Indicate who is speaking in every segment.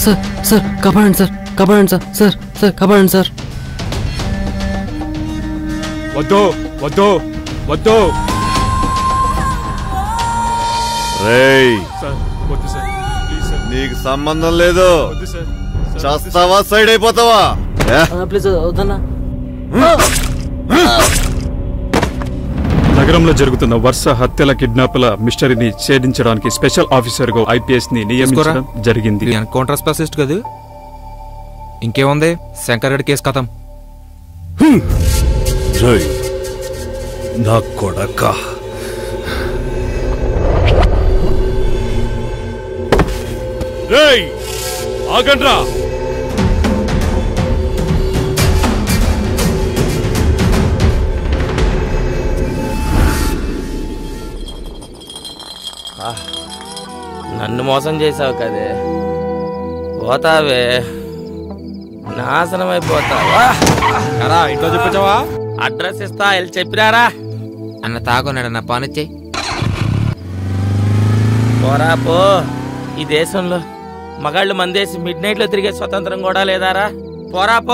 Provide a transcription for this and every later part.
Speaker 1: Sir sir కాపాడండి sir కాపాడండి sir sir sir కాపాడండి సార్
Speaker 2: వద్దు వద్దు వద్దు
Speaker 3: రేయ్
Speaker 2: సార్ వద్దు సార్ ప్లీజ్ సార్
Speaker 3: నీకు సంబంధం లేదు
Speaker 2: వద్దు సార్ సార్,
Speaker 3: చస్తావా సైడ్ అయిపోతావా ఏ?
Speaker 1: ప్లీజ్ వద్దన్నా
Speaker 2: నగరంలో జరుగుతున్న వరుస హత్యల కిడ్నాప్ల మిస్టరీని ఛేదించడానికి స్పెషల్ ఆఫీసర్ గా ఐపీఎస్ ని నియమించడం జరిగింది
Speaker 4: ఎన్కౌంటర్ స్పెషలిస్ట్ కదా ఇంకేముంది శంకర్ రెడ్డి కేసు కథం
Speaker 3: రేయ్, నా కొడక రేయ్ ఆగండ్రా
Speaker 5: నన్ను మోసం చేసావు కదే పోతావే నాశనం అయిపోతావా
Speaker 4: ఇంట్లో చెప్పించావా
Speaker 5: అడ్రస్ ఇస్తా వెళ్ళి చెప్పినారా
Speaker 4: అన్న తాగున్నాడు అన్న పానిచ్చేయి
Speaker 5: పోరా పో ఈ దేశంలో మగాళ్ళు మందేసి మిడ్ నైట్ లో తిరిగే స్వతంత్రం కూడా లేదారా పోరా పో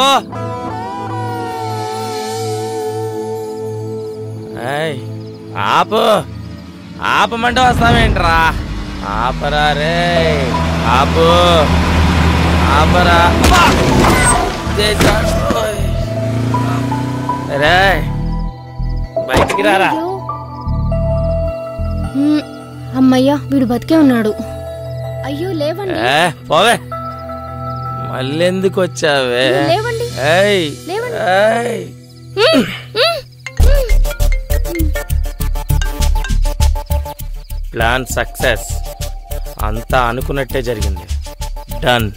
Speaker 5: ఏయ్, ఆపు ఆపమంటే వస్తావేంట్రా ఆపరా రే ఆపు ఆపరా అబ్బా! దేశా ఓయ్. రే బయటికి రారా
Speaker 6: హ్మ్, అమ్మయ్యా వీడు బతికే ఉన్నాడు అయ్యో లేవండి
Speaker 5: ఏ పోవే మళ్ళెందుకు వచ్చావే
Speaker 6: లేవండి
Speaker 5: ఏయ్
Speaker 6: లేవండి.
Speaker 5: ఏయ్
Speaker 6: హ్మ్, హ్మ్,
Speaker 5: ప్లాన్ సక్సెస్ అంతా అనుకున్నట్టే జరిగింది డన్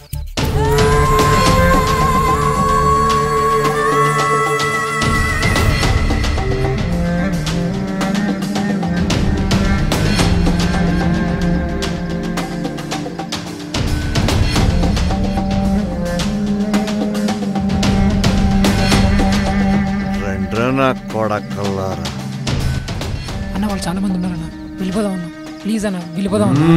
Speaker 3: రెండ్రా నా కొడకల్లారా
Speaker 7: అన్న వాళ్ళు చాలా మంది ఉన్నారన్న వెళ్ళిపోదాం అన్న ప్లీజ్ అన్న వెళ్ళిపోదాం అన్న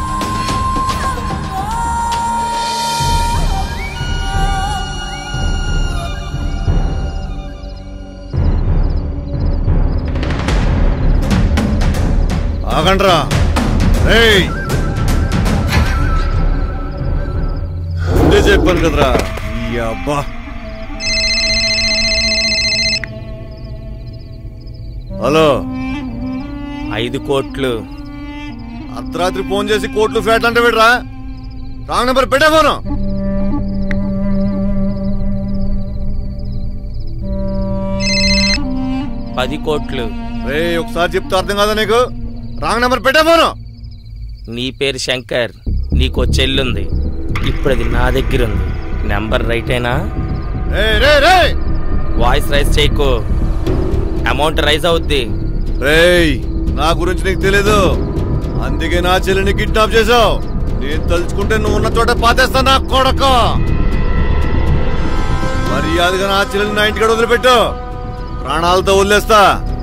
Speaker 3: ఆగండ్రా రేయ్ ముందే చెప్పాను కదరా ఈ అబ్బా హలో
Speaker 5: ఐదు కోట్లు
Speaker 3: అర్ధరాత్రి ఫోన్ చేసి కోట్లు ఫ్యాట్లు అంటే విడరా రాంగ్ నెంబర్ పెట్టే ఫోను
Speaker 5: పది కోట్లు
Speaker 3: రే ఒకసారి చెప్తే అర్థం కాదా నీకు రాంగ్ నెంబర్ పెట్టే ఫోను
Speaker 5: నీ పేరు శంకర్ నీకో చెల్లుంది ఇప్పుడు అది నా దగ్గర ఉంది నెంబర్ రైటేనా
Speaker 3: రే రే రే
Speaker 5: వాయిస్ రైజ్ చేయకు అమౌంట్ రైజ్ అవుద్ది
Speaker 3: రేయ్ నా గురించి నీకు తెలీదు అందుకే నా చెల్లిని కిడ్నాప్ చేసావు నేను తలుచుకుంటే నువ్వు ఉన్న చోట పాతేస్తా నా కొడక మర్యాదగా నా చెల్లిని నా ఇంటికి వదిలిపెట్టు ప్రాణాలతో వదిలేస్తా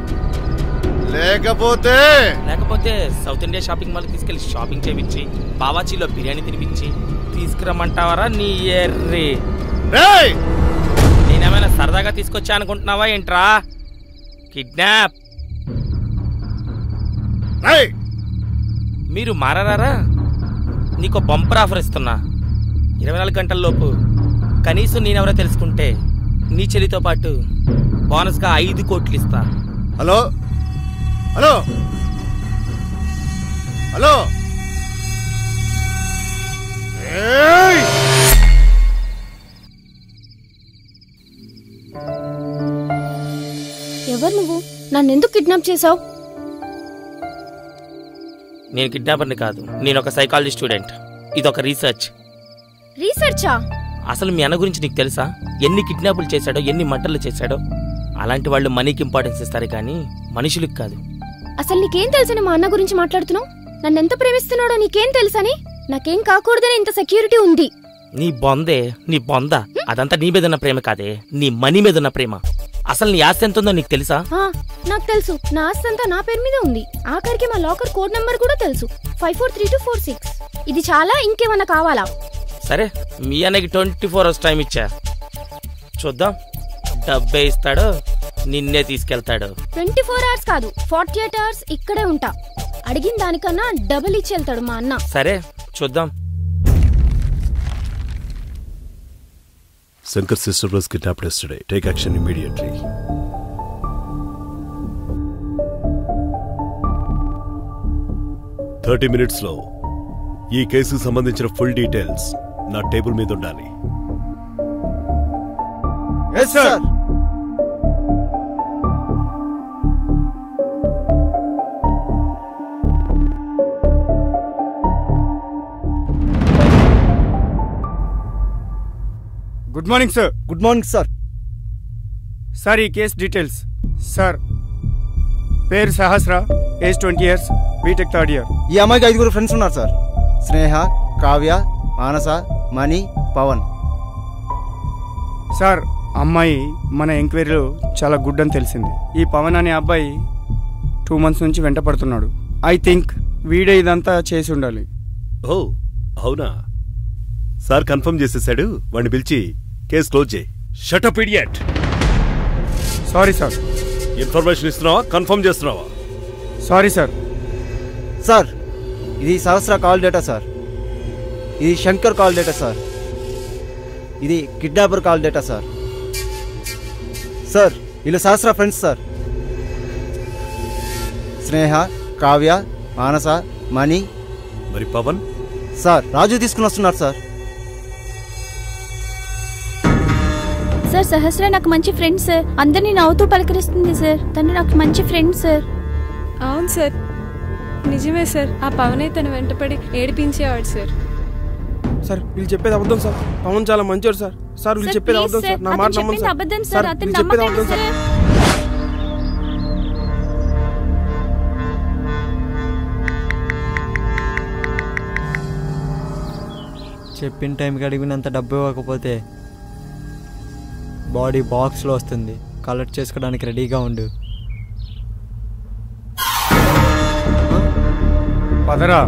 Speaker 3: లేకపోతే
Speaker 5: లేకపోతే సౌత్ ఇండియా షాపింగ్ మాల్ తీసుకెళ్లి షాపింగ్ చేయించి బావాచీలో బిర్యానీ తినిపించి తీసుకురమ్మంటావరా నీ ఎర్రి
Speaker 3: రేయ్
Speaker 5: నేనేమైనా సరదాగా తీసుకొచ్చా అనుకుంటున్నావా ఏంట్రా కిడ్నాప్
Speaker 3: రేయ్
Speaker 5: మీరు మారారా నీకు బంపర్ ఆఫర్ ఇస్తున్నా ఇరవై నాలుగు గంటల లోపు కనీసం నేనెవరో తెలుసుకుంటే నీ చెల్లితో పాటు బోనస్గా ఐదు కోట్లు ఇస్తా
Speaker 3: హలో హలో హలో ఏయ్!
Speaker 6: ఎవరు నువ్వు నన్ను ఎందుకు కిడ్నాప్ చేసావు
Speaker 5: నేను కిడ్నాపర్ని కాదు నేను ఒక సైకాలజీ స్టూడెంట్ ఇది ఒక రీసెర్చ్
Speaker 6: రీసెర్చా
Speaker 5: అసలు మీ అన్న గురించి నీకు తెలుసా ఎన్ని కిడ్నాపులు చేశాడో ఎన్ని మటర్లు చేశాడో అలాంటి వాళ్ళు మనీకి ఇంపార్టెన్స్ ఇస్తారు కానీ మనుషులకు కాదు
Speaker 6: అసలు నీకేం తెలుసని మా అన్న గురించి మాట్లాడుతున్నావు నన్ను ఎంత ప్రేమిస్తున్నాడో నీకేం తెలుసని నాకేం కాకూడదని ఇంత సెక్యూరిటీ ఉంది
Speaker 5: నీ బొందే నీ బొంద అదంతా నీ మీద ఉన్న ప్రేమ కాదే నీ మనీ మీద ఉన్న ప్రేమ అసలు నీ ఆస్తి ఎంత ఉందో నీకు తెలుసా
Speaker 6: ఆ, నాకు తెలుసు నా ఆస్తి అంతా నా పేరు మీద ఉంది ఆఖరికి మా లాకర్ కోడ్ నెంబర్ కూడా తెలుసు five four three two four six ఇది చాలా ఇంకేమన్నా కావాలా
Speaker 5: సరే మీ అన్నకి ట్వంటీ ఫోర్ అవర్స్ టైం ఇచ్చా చూద్దాం డబ్బే ఇస్తాడో నిన్నే తీసుకెళ్తాడు
Speaker 6: ట్వంటీ ఫోర్ అవర్స్ కాదు ఫార్టీ ఎయిట్ అవర్స్ ఇక్కడే ఉంటా అడిగిన దానికన్నా డబుల్ ఇచ్చి వెళ్తాడు మా అన్న
Speaker 5: సరే చూద్దాం
Speaker 3: Shankar sister was kidnapped yesterday. Take action immediately. Thirty minutes లో ఈ కేసుకు సంబంధించిన ఫుల్ డీటెయిల్స్ నా టేబుల్ మీద ఉండాలి
Speaker 8: sir
Speaker 9: good morning sir
Speaker 8: good morning sir
Speaker 9: sir ఈ కేస్ డీటెయిల్స్ సార్ పేరు Sahasra age twenty years BTech third year
Speaker 8: ఈ అమ్మాయికి ఐదుగురు ఫ్రెండ్స్ ఉన్నారు సార్ స్నేహ కావ్య మానస మణి పవన్
Speaker 9: సార్ అమ్మాయి మన ఎంక్వైరీలో చాలా గుడ్ అని తెలిసింది ఈ పవన్ అనే అబ్బాయి టూ మంత్స్ నుంచి వెంట పడుతున్నాడు ఐ థింక్ వీడే ఇదంతా చేసి ఉండాలి
Speaker 3: ఓ అవునా సార్ కన్ఫర్మ్ చేసేసాడు వాడిని పిలిచి కేసు క్లోజ్ చేయి shut up idiot
Speaker 9: sorry sir
Speaker 3: information ఇస్తున్నావా కన్ఫర్మ్ చేస్తున్నావా
Speaker 9: సారీ సార్
Speaker 8: సార్ ఇది సహస్ర కాల్ డేటా సార్ ఇది శంకర్ కాల్ డేటా సార్ ఇది kidnapper call data sir sir వీళ్ళు సహస్ర ఫ్రెండ్స్ సార్ స్నేహ కావ్య మానస మణి
Speaker 3: మరి పవన్
Speaker 8: సార్ రాజు తీసుకుని వస్తున్నారు సార్
Speaker 10: సార్ సహస్ర నాకు మంచి ఫ్రెండ్ సార్ అందరినీ నవ్వుతూ పలకరిస్తుంది సార్ తను నాకు మంచి ఫ్రెండ్ సార్
Speaker 11: అవును సార్ నిజమే సార్ ఆ పవనే తన వెంటపడి ఏడిపించేవాడు సార్
Speaker 12: సార్ వీళ్ళు చెప్పేది అబద్ధం సార్ పవన్ చాలా మంచోడు సార్ సార్ వీళ్ళు
Speaker 10: సార్,
Speaker 12: చెప్పేది
Speaker 10: ప్లీజ్
Speaker 12: అబద్ధం సార్
Speaker 10: సార్,
Speaker 12: నా
Speaker 10: అతను
Speaker 12: మాట నమ్మండి
Speaker 10: చెప్పింది
Speaker 12: సార్
Speaker 10: అబద్ధం సార్,
Speaker 12: సార్
Speaker 10: అతను
Speaker 12: వీళ్ళు చెప్పేది
Speaker 10: నమ్మకండి
Speaker 12: అబద్ధం సార్
Speaker 10: సార్.
Speaker 13: చెప్పిన టైంకి అడిగినంత డబ్బు ఇవ్వకపోతే బాడీ బాక్స్లో వస్తుంది కలెక్ట్ చేసుకోవడానికి రెడీగా ఉండు
Speaker 9: పదరా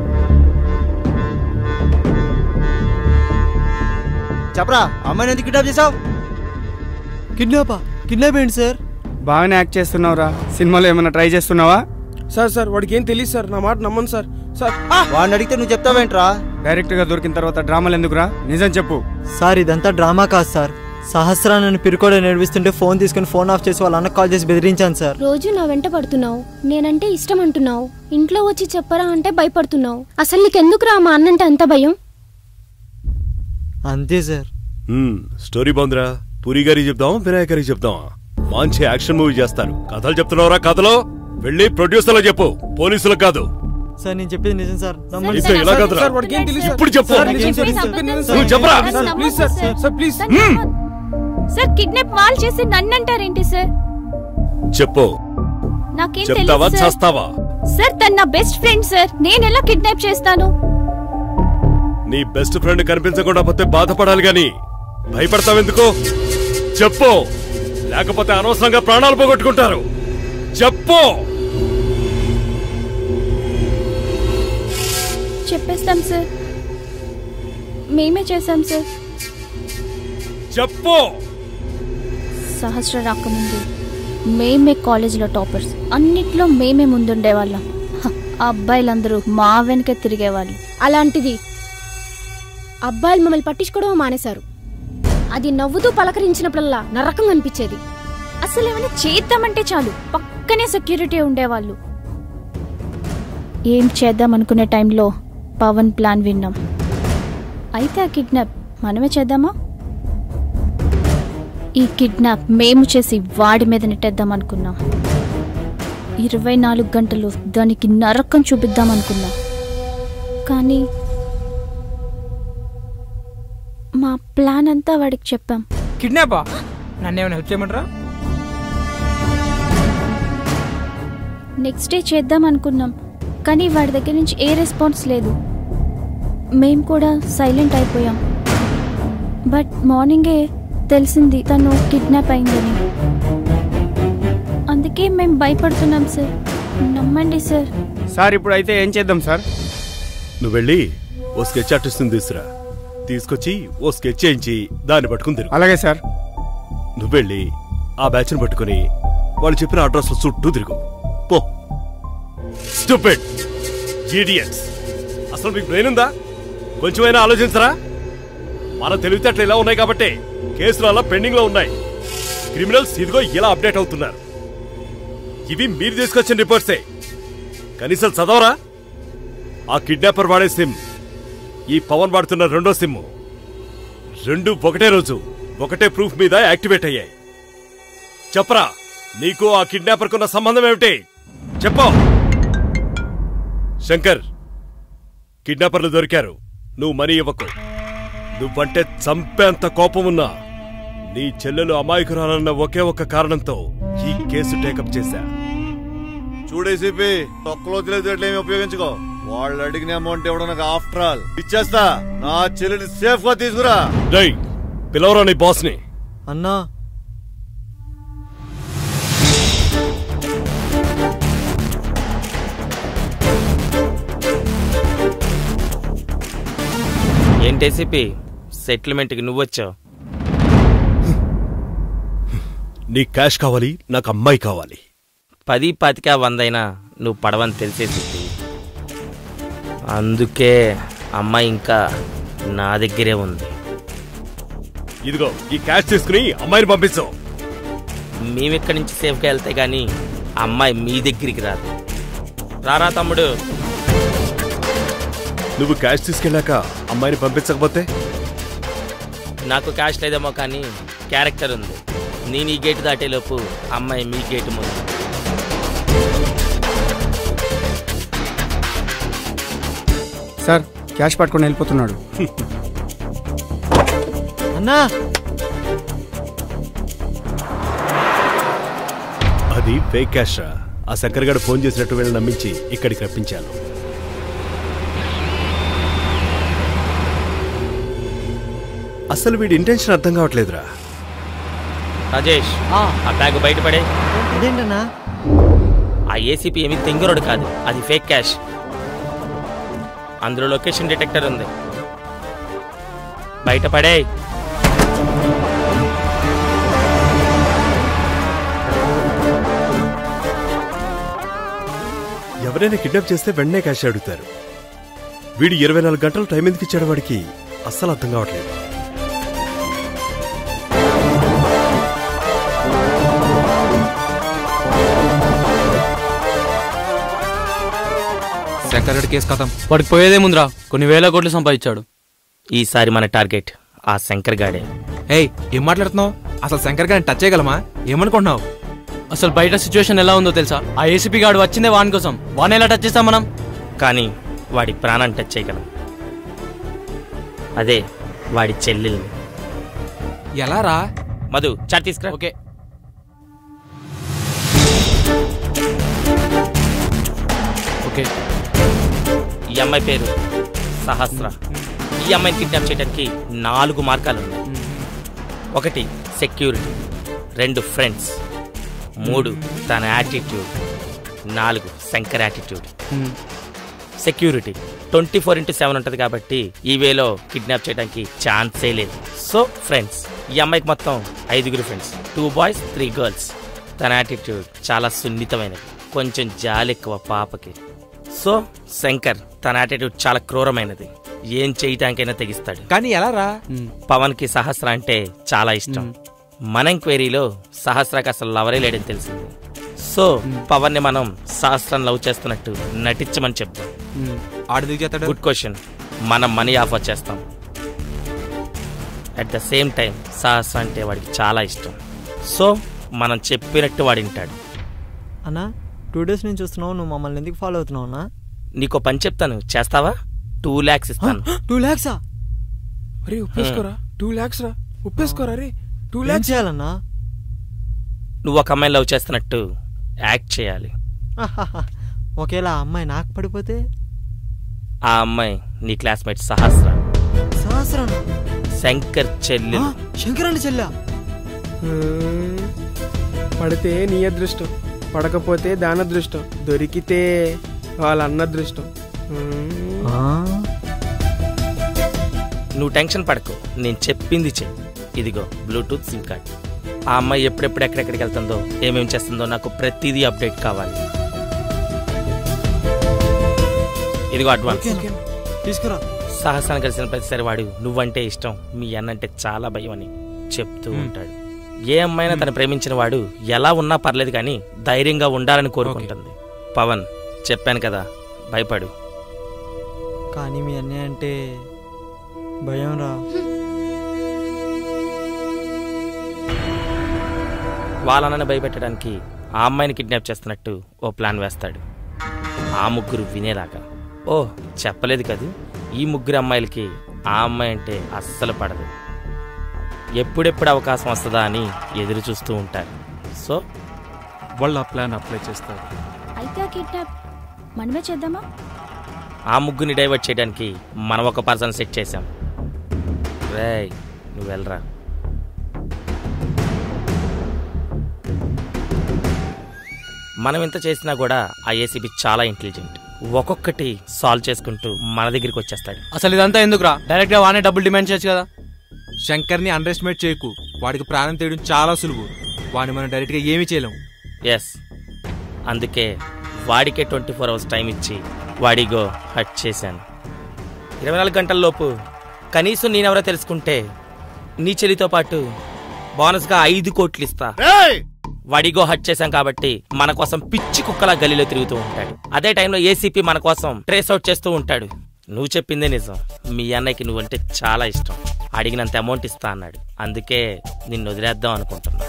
Speaker 8: చెప్పరా అమ్మాయిని ఎందుకు కిడ్నాప్ చేసావు
Speaker 13: కిడ్నాపా కిడ్నాప్ ఏంటి సార్
Speaker 9: బాగానే యాక్ట్ చేస్తున్నావురా సినిమాలో ఏమైనా ట్రై చేస్తున్నావా
Speaker 12: సార్ సార్ వాడికి ఏం తెలియదు సార్ నా మాట నమ్మండి సార్ సార్
Speaker 8: వాడిని అడిగితే నువ్వు చెప్తావేంట్రా
Speaker 9: డైరెక్ట్ గా దొరికిన తర్వాత డ్రామాలు ఎందుకురా నిజం చెప్పు
Speaker 13: సార్ ఇదంతా డ్రామా కాదు సార్ సహస్రా నన్ను పిరుకోడే నడిపిస్తుంటే ఫోన్ తీసుకుని ఫోన్ ఆఫ్ చేసి వాళ్ళ అన్నకు కాల్ చేసి బెదిరించాను సార్
Speaker 6: రోజు నా వెంట పడుతున్నావు నేనంటే ఇష్టం అంటున్నావు ఇంట్లో వచ్చి చెప్పరా అంటే భయపడుతున్నావు అసలు నీకెందుకురా మా అన్నంటే అంత భయం
Speaker 13: అంతే సార్
Speaker 3: మ్మ్, స్టోరీ బాగుందిరా పూరి గారికి చెప్దాం వినాయక్ గారికి చెప్దాం మంచి యాక్షన్ మూవీ చేస్తారు కథలు చెప్తున్నావురా కథలో వెళ్ళి ప్రొడ్యూసర్లో చెప్పు పోలీసులకు కాదు
Speaker 13: సార్ నేను చెప్పేది నిజం సార్ నమ్మండి
Speaker 3: ఇంకా ఇలా కదరా
Speaker 12: సార్ వాడికి ఏం తెలియదు సార్.
Speaker 3: ఇప్పుడు చెప్పు
Speaker 12: సార్, నిజం సార్, నిజం సార్, నిజం సార్.
Speaker 3: నువ్వు చెప్పరా
Speaker 12: sir, please sir sir please
Speaker 10: sir kidnap వాళ్ళు చేసి నన్ను అంటారేంటి సార్
Speaker 3: చెప్పు
Speaker 10: నాకేం
Speaker 3: చెప్తావా
Speaker 10: తెలియదు సార్
Speaker 3: చేస్తావా
Speaker 10: సార్ తను నా బెస్ట్ ఫ్రెండ్ సార్ నేను ఎలా కిడ్నాప్ చేస్తాను
Speaker 3: నీ బెస్ట్ ఫ్రెండ్ కనిపించకుండా పోతే బాధపడాలి గాని భయపడతావెందుకు చెప్పు లేకపోతే అనవసరంగా ప్రాణాలు పోగొట్టుకుంటారు చెప్పు
Speaker 10: చెప్పేస్తాం సార్ మేమే చేశాం సార్
Speaker 3: చెప్పు
Speaker 10: సహస్ర రాకముందు మేమే కాలేజీలో టాపర్స్ అన్నిట్లో మేమే ముందుండేవాళ్ళం హ, ఆ అబ్బాయిలందరూ మా వెనకే తిరిగేవాళ్ళు
Speaker 6: అలాంటిది అబ్బాయిలు మమ్మల్ని పట్టించుకోవడం మానేశారు అది నవ్వుతూ పలకరించినప్పుడల్లా నరకం అనిపించేది
Speaker 10: అసలు ఏమైనా చేద్దామంటే చాలు పక్కనే సెక్యూరిటీ ఉండేవాళ్ళు ఏం చేద్దాం అనుకునే టైంలో పవన్ ప్లాన్ విన్నాం అయితే ఆ కిడ్నాప్ మనమే చేద్దామా ఈ కిడ్నాప్ మేము చేసి వాడి మీద నెట్టేద్దాం అనుకున్నాం ఇరవై నాలుగు గంటలు దానికి నరకం చూపిద్దాం అనుకున్నాం కానీ మా ప్లాన్ అంతా వాడికి చెప్పాం
Speaker 7: కిడ్నాపా నన్ను ఏమైనా హెల్ప్ చేయమంటారా
Speaker 10: నెక్స్ట్ డే చేద్దాం అనుకున్నాం కానీ వాడి దగ్గర నుంచి ఏ రెస్పాన్స్ లేదు మేం కూడా సైలెంట్ అయిపోయాం బట్ మార్నింగే తెలిసింది తను కిడ్నాప్ అయిందని అందుకే మేము భయపడుతున్నాం సార్ నమ్మండి సార్
Speaker 9: సార్ ఇప్పుడు అయితే ఏం చేద్దాం సార్
Speaker 3: నువ్వు వెళ్ళి ఓ స్కెచ్ ఆర్టిస్ట్ తీసురా
Speaker 14: తీసుకొచ్చి ఓ స్కెచ్ చేయించి దాన్ని పట్టుకుని తిరుగు
Speaker 9: అలాగే సార్
Speaker 14: నువ్వెళ్ళి ఆ బ్యాచ్ని పట్టుకుని వాళ్ళు చెప్పిన అడ్రస్ చుట్టూ తిరుగు పో స్టూపిడ్ ఈడియట్స్ అసలు మీకు బ్రెయిన్ ఉందా కొంచెమైనా ఆలోచించరా మన తెలివితేటలు ఇలా ఉన్నాయి కాబట్టి కేసులు అలా పెండింగ్ లో ఉన్నాయి క్రిమినల్స్ ఇదిగో ఇలా అప్డేట్ అవుతున్నారు ఇవి మీరు తీసుకొచ్చిన రిపోర్ట్సే కనీసం చదవరా ఆ కిడ్నాపర్ వాడే సిమ్ ఈ పవన్ వాడుతున్న రెండో సిమ్ రెండు ఒకటే రోజు ఒకటే ప్రూఫ్ మీద యాక్టివేట్ అయ్యాయి చెప్పరా నీకు ఆ కిడ్నాపర్ కున్న సంబంధం ఏమిటి చెప్పు శంకర్ కిడ్నాపర్లు దొరికారు నువ్వు మనీ ఇవ్వకు నువ్వంటే చంపేంత కోపం ఉన్నా నీ చెల్లెలు అమాయకురాలన్న ఒకే ఒక్క కారణంతో ఈ కేసు టేకప్ చేశా
Speaker 3: చూడేసిపి తొక్కలో తెలియదేట్లేమి ఉపయోగించుకో వాళ్ళు అడిగిన అమౌంట్ ఇవ్వడం నాకు ఆఫ్టర్ ఆల్ ఇచ్చేస్తా నా చెల్లిని సేఫ్ గా తీసుకురా
Speaker 14: రై పిలవరా నీ బాస్ని
Speaker 13: అన్నా
Speaker 5: ఏంటి ఏసీపీ సెటిల్మెంట్కి నువ్వు వచ్చావు
Speaker 14: నీ క్యాష్ కావాలి నాకు అమ్మాయి కావాలి
Speaker 5: పది పాతిక వందైనా నువ్వు పడవని తెలిసేసి అందుకే అమ్మాయి ఇంకా నా దగ్గరే ఉంది
Speaker 14: ఇదిగో ఈ క్యాష్ తీసుకుని అమ్మాయిని పంపించావు
Speaker 5: మేమిక్కడి నుంచి సేఫ్గా వెళ్తే గాని అమ్మాయి మీ దగ్గరికి రాదు రారా తమ్ముడు
Speaker 14: నువ్వు క్యాష్ తీసుకెళ్ళాక అమ్మాయిని పంపించకపోతే
Speaker 5: నాకు క్యాష్ లేదేమో కానీ క్యారెక్టర్ ఉంది నేను ఈ గేట్ దాటేలోపు అమ్మాయి మీ గేట్ ముందు
Speaker 9: సార్ క్యాష్ పట్టుకొని వెళ్ళిపోతున్నాడు
Speaker 13: అన్నా
Speaker 14: అది ఫేక్ క్యాష్ రా ఆ శంకర్గాడు ఫోన్ చేసినట్టు వీళ్ళని నమ్మించి ఇక్కడికి రప్పించాను అసలు వీడి ఇంటెన్షన్ అర్థం కావట్లేదురా
Speaker 5: రాజేష్ ఆ బ్యాగ్ బయటపడే
Speaker 13: అదేంటన్నా
Speaker 5: ఆ ఏసీపీ ఏమీ తెంగురోడు కాదు అది ఫేక్ క్యాష్ అందులో లొకేషన్ డిటెక్టర్ ఉంది బయటపడే
Speaker 14: ఎవరైనా కిడ్నాప్ చేస్తే వెంటనే క్యాష్ అడుగుతారు వీడు ఇరవై నాలుగు గంటలు టైం ఎందుకు ఇచ్చాడు వాడికి అస్సలు అర్థం కావట్లేదు
Speaker 4: శంకర్ రెడ్డి కేసు కథం
Speaker 1: వాడికి పోయేదేముందిరా కొన్ని వేల కోట్లు సంపాదించాడు
Speaker 5: ఈసారి మన టార్గెట్ ఆ శంకర్ గాడే
Speaker 4: ఏయ్ ఏం మాట్లాడుతున్నావు అసలు శంకర్ గారిని టచ్ చేయగలమా ఏమనుకుంటున్నావు
Speaker 1: అసలు బయట సిచ్యువేషన్ ఎలా ఉందో తెలుసా ఆ ఏసీపీ గాడు వచ్చిందే వాని కోసం వాడిని ఎలా టచ్ చేస్తాం మనం
Speaker 5: కానీ వాడి ప్రాణాన్ని టచ్ చేయగలం అదే వాడి చెల్లెల్ని
Speaker 4: ఎలా రా
Speaker 5: మధు చాట్ తీసుకురా
Speaker 1: ఓకే ఓకే
Speaker 5: ఈ అమ్మాయి పేరు సహస్ర ఈ అమ్మాయిని కిడ్నాప్ చేయడానికి నాలుగు మార్గాలు ఉన్నాయి ఒకటి సెక్యూరిటీ రెండు ఫ్రెండ్స్ మూడు తన యాటిట్యూడ్ నాలుగు Shankar attitude security twenty four into seven ఉంటుంది కాబట్టి ఈ వేలో కిడ్నాప్ చేయడానికి ఛాన్సే లేదు సో ఫ్రెండ్స్ ఈ అమ్మాయికి మొత్తం ఐదుగురు friends two boys three girls తన యాటిట్యూడ్ చాలా సున్నితమైనది కొంచెం జాలి ఎక్కువ పాపకి సో శంకర్ తన యాటిట్యూడ్ చాలా క్రూరమైనది ఏం చేయటానికైనా తెగిస్తాడు
Speaker 4: కానీ ఎలా రా
Speaker 5: పవన్ కి సహస్ర అంటే చాలా ఇష్టం మన ఎంక్వైరీలో సహస్రకి అసలు లవరే లేడని తెలిసింది సో పవన్ ని మనం సహస్రం లవ్ చేస్తున్నట్టు నటించమని చెప్తాం
Speaker 4: ఆడదికి చేస్తాడు
Speaker 5: గుడ్ క్వశ్చన్ మనం మనీ ఆఫర్ చేస్తాం at the same time Sahasra అంటే వాడికి చాలా ఇష్టం సో మనం చెప్పినట్టు వాడు వింటాడు
Speaker 13: అన్నా టూ డేస్ నుంచి చూస్తున్నావు నువ్వు మమ్మల్ని ఎందుకు ఫాలో అవుతున్నావు అన్నా
Speaker 5: నీకో పని చెప్తాను చేస్తావా టూ ల్యాక్స్ ఇస్తాను
Speaker 13: టూ ల్యాక్సా
Speaker 12: అరే ఒప్పేసుకోరా టూ ల్యాక్స్ రా ఒప్పేసుకోరా రే టూ
Speaker 13: ఏం
Speaker 12: ల్యాక్స్
Speaker 13: చేయాలన్నా
Speaker 5: నువ్వు ఒక అమ్మాయిని లవ్ చేస్తున్నట్టు యాక్ట్ చేయాలి
Speaker 13: ఒకేలా ఆ అమ్మాయి నాకు పడిపోతే
Speaker 5: ఆ అమ్మాయి నీ క్లాస్మేట్ సహస్ర
Speaker 13: సహస్రం
Speaker 5: శంకర్ చెల్లెలు
Speaker 13: శంకరాన్ని చెల్లా
Speaker 12: పడితే నీ అదృష్టం పడకపోతే దాని అదృష్టం దొరికితే వాళ్ళ అన్న అదృష్టం మ్మ్.
Speaker 5: నువ్వు టెన్షన్ పడకు నేను చెప్పింది చెయ్యి ఇదిగో బ్లూటూత్ సిమ్ కార్డ్ ఆ అమ్మాయి ఎప్పుడెప్పుడు ఎక్కడెక్కడికి వెళ్తుందో ఏమేం చేస్తుందో నాకు ప్రతిదీ అప్డేట్ కావాలి ఇదిగో అడ్వాన్స్
Speaker 13: తీసుకురా
Speaker 5: సహస్రాన్ని కలిసిన ప్రతిసారి వాడు నువ్వంటే ఇష్టం మీ అన్నంటే చాలా భయం అని చెప్తూ ఉంటాడు ఏ అమ్మాయినా తను ప్రేమించిన వాడు ఎలా ఉన్నా పర్లేదు కానీ ధైర్యంగా ఉండాలని కోరుకుంటుంది పవన్ చెప్పాను కదా భయపడు
Speaker 13: కానీ మీ అన్నయ్య అంటే భయం రా
Speaker 5: వాళ్ళనని భయపెట్టడానికి ఆ అమ్మాయిని కిడ్నాప్ చేస్తున్నట్టు ఓ ప్లాన్ వేస్తాడు ఆ ముగ్గురు వినేలాగా ఓ చెప్పలేదు కదూ ఈ ముగ్గురు అమ్మాయిలకి ఆ అమ్మాయి అంటే అస్సలు పడదు ఎప్పుడెప్పుడు అవకాశం వస్తుందా అని ఎదురు చూస్తూ ఉంటారు సో
Speaker 2: వాళ్ళు ఆ ప్లాన్ అప్లై చేస్తారు
Speaker 10: అయితే ఆ కిడ్నాప్ మనమే చేద్దామా
Speaker 5: ఆ ముగ్గురిని డైవర్ట్ చేయడానికి మనం ఒక పర్సన్ సెట్ చేశాం రేయ్ నువ్వు వెళ్ళరా మనం ఇంత చేసినా కూడా ఆ ఏసీబీ చాలా ఇంటెలిజెంట్ ఒక్కొక్కటి సాల్వ్ చేసుకుంటూ మన దగ్గరికి వచ్చేస్తాడు
Speaker 1: అసలు ఇదంతా ఎందుకురా డైరెక్ట్ గా వానే డబ్బులు డిమాండ్ చేయొచ్చు కదా
Speaker 4: శంకర్ని అండర్ ఎస్టిమేట్ చేయకు వాడికి ప్రాణం తీయడం చాలా సులువు వాడిని మనం డైరెక్ట్గా ఏమీ చేయలేం
Speaker 5: ఎస్ అందుకే వాడికే ట్వంటీ ఫోర్ అవర్స్ టైం ఇచ్చి వాడిగో హట్ చేశాను ఇరవై నాలుగు గంటల్లోపు కనీసం నేనెవరో తెలుసుకుంటే నీ చెల్లితో పాటు బోనస్గా ఐదు కోట్లు ఇస్తా వాడిగో హట్ చేశాం కాబట్టి మన కోసం పిచ్చి కుక్కలా గలీలో తిరుగుతూ ఉంటాడు అదే టైంలో ఏసీపీ మన కోసం ట్రేస్ అవుట్ చేస్తూ ఉంటాడు నువ్వు చెప్పిందే నిజం మీ అన్నయ్యకి నువ్వంటే చాలా ఇష్టం అడిగినంత అమౌంట్ ఇస్తా అన్నాడు అందుకే నిన్ను వదిలేద్దాం అనుకుంటున్నా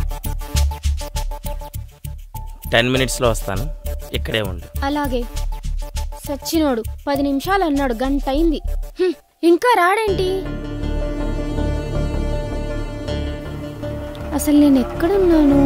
Speaker 5: టెన్ మినిట్స్లో వస్తాను ఇక్కడే ఉండు
Speaker 6: అలాగే సచ్చినోడు పది నిమిషాలు అన్నాడు గంట అయింది హ్మ్, ఇంకా రాడేంటి అసలు నేను ఎక్కడున్నాను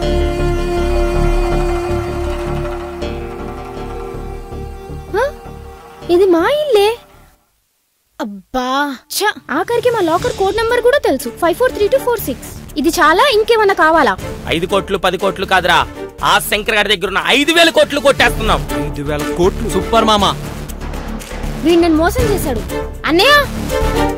Speaker 6: హ? ఇది మా ఇల్లే అబ్బా ఛ ఆఖరికి మా లాకర్ కోడ్ నంబర్ కూడా తెలుసు five four three two four six ఇది చాలా ఇంకేమన్నా కావాలా
Speaker 5: ఐదు కోట్లు పది కోట్లు కాదురా ఆ శంకర్ గారి దగ్గర ఉన్న ఐదు వేల కోట్లు కొట్టేస్తున్నాం
Speaker 4: ఐదు వేల కోట్లు
Speaker 1: సూపర్ మామా
Speaker 6: వీడు నన్ను మోసం చేశాడు అన్నయ్య